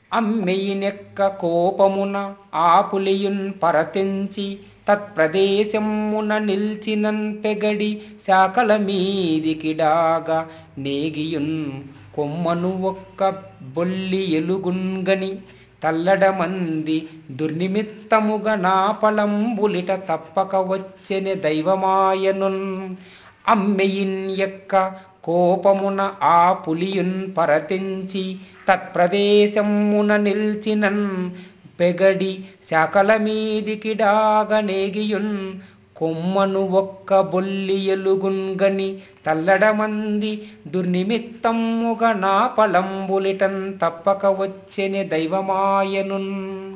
అమ్మెయినెక్క కోపమున ఆపులియున్ పరతించి తత్ప్రదేశమున నిల్చినన్ పెగడి శాఖల మీదికిడాగా నేగియున్ కొమ్మను ఒక్క బొల్లి ఎలుగున్గని తల్లడమంది దుర్నిమిత్తముగ నా పళంబులిట తప్పక వచ్చెని దైవమాయనున్ అమ్మెయిన్ ఎక్క కోపమున ఆ పులియున్ పరతించి తత్ప్రదేశమున నిల్చినన్ పెగడి శాఖల మీదికిడాగ నేగియున్ కొమ్మను ఒక్క బొల్లి ఎలుగున్గని తల్లడమంది దుర్నిమిత్తముగ నా పళంబులిటన్ తప్పక వచ్చెని దైవమాయనున్